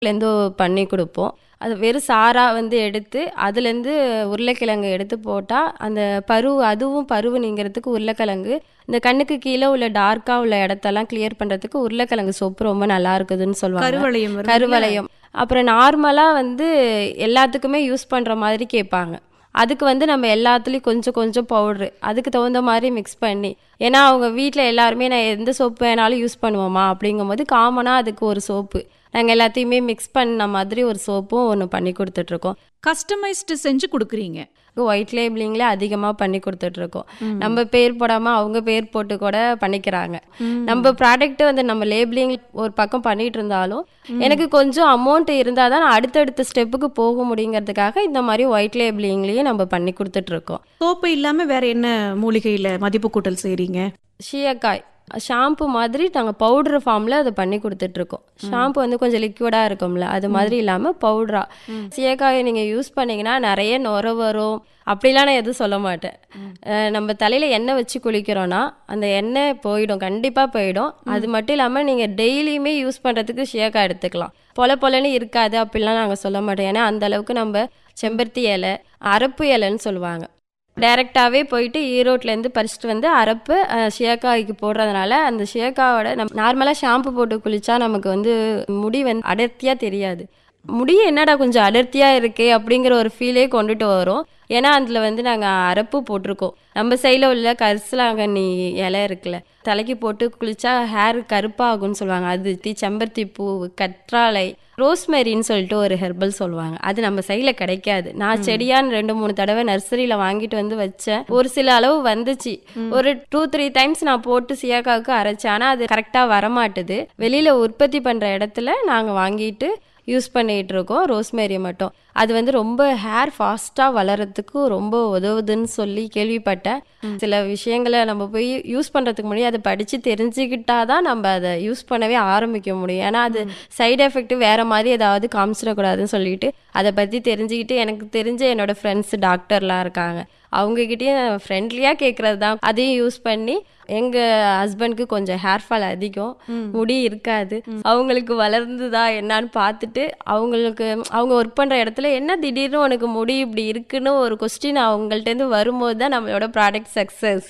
லேருந்து பண்ணி கொடுப்போம் அது வெறும் சாரா வந்து எடுத்து அதுலேருந்து உருளைக்கிழங்கு எடுத்து போட்டால் அந்த பருவு அதுவும் பருவு நீங்கிறதுக்கு உருளைக்கிழங்கு இந்த கண்ணுக்கு கீழே உள்ள டார்க்காக உள்ள இடத்தெல்லாம் கிளியர் பண்ணுறதுக்கு உருளைக்கிழங்கு சோப்பு ரொம்ப நல்லா இருக்குதுன்னு சொல்லுவாங்க கருவளையம் வரும் கருவளையம் அப்புறம் நார்மலாக வந்து எல்லாத்துக்குமே யூஸ் பண்ணுற மாதிரி கேட்பாங்க அதுக்கு வந்து நம்ம எல்லாத்துலேயும் கொஞ்சம் கொஞ்சம் பவுட்ரு அதுக்கு தகுந்த மாதிரி மிக்ஸ் பண்ணி ஏன்னா அவங்க வீட்டில் எல்லாருமே நான் எந்த சோப்பு வேணாலும் யூஸ் பண்ணுவோமா அப்படிங்கும்போது காமனாக அதுக்கு ஒரு சோப்பு நாங்கள் எல்லாத்தையுமே மிக்ஸ் பண்ண மாதிரி ஒரு சோப்பும் ஒன்று பண்ணி கொடுத்துட்ருக்கோம் கஸ்டமைஸ்டு செஞ்சு கொடுக்குறீங்க ஒயிட் லேபிளிங்ல அதிகமாக பண்ணி கொடுத்துட்ருக்கோம் நம்ம பேர் போடாமல் அவங்க பேர் போட்டு கூட பண்ணிக்கிறாங்க நம்ம ப்ராடக்ட் வந்து நம்ம லேபிளிங் ஒரு பக்கம் பண்ணிட்டு இருந்தாலும் எனக்கு கொஞ்சம் அமௌண்ட் இருந்தால் தான் நான் அடுத்தடுத்த ஸ்டெப்புக்கு போக முடியுங்கிறதுக்காக இந்த மாதிரி ஒயிட் லேபிளிங்லேயும் நம்ம பண்ணி கொடுத்துட்ருக்கோம் சோப்பு இல்லாம வேற என்ன மூலிகையில மதிப்பு கூட்டல் செய்றீங்க ஷியக்காய் ஷாம்பு மாதிரி நாங்கள் பவுடர் ஃபார்மில் அதை பண்ணி கொடுத்துட்ருக்கோம் ஷாம்பு வந்து கொஞ்சம் லிக்விடாக இருக்கும்ல அது மாதிரி இல்லாமல் பவுடரா சீயக்காயை நீங்கள் யூஸ் பண்ணீங்கன்னா நிறைய நுர வரும் அப்படிலாம் நான் எதுவும் சொல்ல மாட்டேன் அஹ் நம்ம தலையில் எண்ணெய் வச்சு குளிக்கிறோன்னா அந்த எண்ணெய் போயிடும் கண்டிப்பாக போயிடும் அது மட்டும் இல்லாமல் நீங்கள் டெய்லியுமே யூஸ் பண்ணுறதுக்கு ஷியக்காய் எடுத்துக்கலாம் பொல பொலன்னு இருக்காது அப்படிலாம் நாங்கள் சொல்ல மாட்டோம் ஏன்னா அந்த அளவுக்கு நம்ம செம்பருத்தி இலை அரப்பு இலைன்னு சொல்லுவாங்க டைரெக்டாகவே போயிட்டு ஈரோட்லேருந்து பறிச்சுட்டு வந்து அரப்பு அஹ், ஷியக்காய்க்கு போடுறதுனால அந்த ஷியக்காவோட நம்ம நார்மலாக ஷாம்பு போட்டு குளிச்சா நமக்கு வந்து முடி வந்து அடர்த்தியாக தெரியாது முடி என்னடா கொஞ்சம் அடர்த்தியாக இருக்கே அப்படிங்கிற ஒரு ஃபீலே கொண்டுட்டு வரும் ஏன்னா அதில் வந்து நாங்கள் அரப்பு போட்டிருக்கோம் நம்ம சைடில் உள்ள கரிசலாங்கண்ணி இலை இருக்குல்ல தலைக்கு போட்டு குளிச்சா ஹேர் கருப்பாகும்னு சொல்லுவாங்க அது தி செம்பருத்தி பூ கற்றாழை ரோஸ்மெரின்னு சொல்லிட்டு ஒரு ஹெர்பல் சொல்லுவாங்க அது நம்ம சைடில் கிடைக்காது நான் செடியான்னு ரெண்டு மூணு தடவை நர்சரியில் வாங்கிட்டு வந்து வச்சேன் ஒரு சில அளவு வந்துச்சு ஒரு டூ த்ரீ டைம்ஸ் நான் போட்டு சியாக்காவுக்கு அரைச்சேன் ஆனால் அது கரெக்டாக வரமாட்டுது வெளியில் உற்பத்தி பண்ணுற இடத்துல நாங்கள் வாங்கிட்டு யூஸ் பண்ணிட்டு இருக்கோம் ரோஸ்மேரியை மட்டும் அது வந்து ரொம்ப ஹேர் ஃபாஸ்ட்டாக வளர்கிறதுக்கு ரொம்ப உதவுதுன்னு சொல்லி கேள்விப்பட்டேன் சில விஷயங்களை நம்ம போய் யூஸ் பண்ணுறதுக்கு முன்னாடி அதை படித்து தெரிஞ்சுக்கிட்டா தான் நம்ம அதை யூஸ் பண்ணவே ஆரம்பிக்க முடியும் ஏன்னா அது சைடு எஃபெக்ட் வேற மாதிரி ஏதாவது காமிச்சிடக்கூடாதுன்னு சொல்லிட்டு அதை பற்றி தெரிஞ்சுக்கிட்டு எனக்கு தெரிஞ்ச என்னோட ஃப்ரெண்ட்ஸ் டாக்டர்லாம் இருக்காங்க அவங்ககிட்டயும் ஃப்ரெண்ட்லியாக கேட்குறது தான் அதையும் யூஸ் பண்ணி எங்கள் ஹஸ்பண்ட்க்கு கொஞ்சம் ஹேர் ஃபால் அதிகம் முடி இருக்காது அவங்களுக்கு வளர்ந்துதா என்னன்னு பார்த்துட்டு அவங்களுக்கு அவங்க ஒர்க் பண்ணுற இடத்துல என்ன திடீர்னு உனக்கு முடி இப்படி இருக்குன்னு ஒரு கொஸ்டின் அவங்கள்ட்டேருந்து வரும்போது தான் நம்மளோட ப்ராடக்ட் சக்ஸஸ்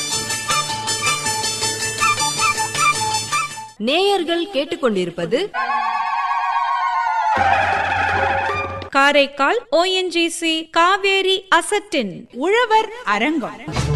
நேயர்கள் கேட்டுக்கொண்டிருப்பது காரைக்கால் ஓஎன்ஜிசி காவேரி அசட்டின் உழவர் அரங்கம்